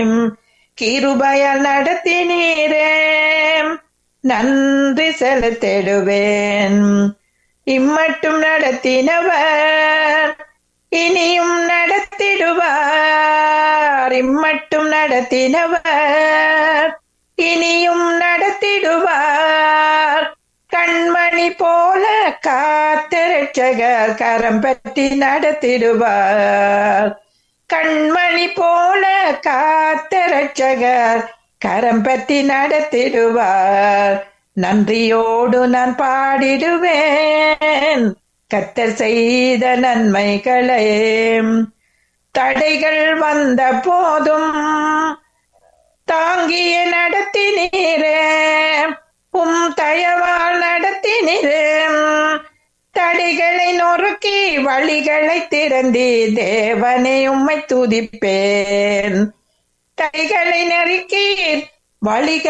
கிருபையால் நடத்தினீரே நன்றி செலுத்திடுவேன் இம்மட்டும் நடத்தினவர் இனியும் நடத்திடுவார் இம்மட்டும் நடத்தினவர் இனியும் நடத்திடுவார் கண்மணி போல காத்திரட்சகர் கரம் பற்றி நடத்திடுவார் கண்மணி போல காத்திரட்சகர் கரம் பற்றி நடத்திடுவார் நன்றியோடு நான் பாடிடுவேன் கத்தர் செய்த நன்மைகளே தடைகள் வந்த போதும் தாங்கிய நடத்தினீரே உம் தயவால் நடத்தினீரே தடைகளை நொறுக்கி வழிகளை திறந்தி தேவனை உம்மை துதிப்பேன் கைகளை நெருக்கி வழிகள்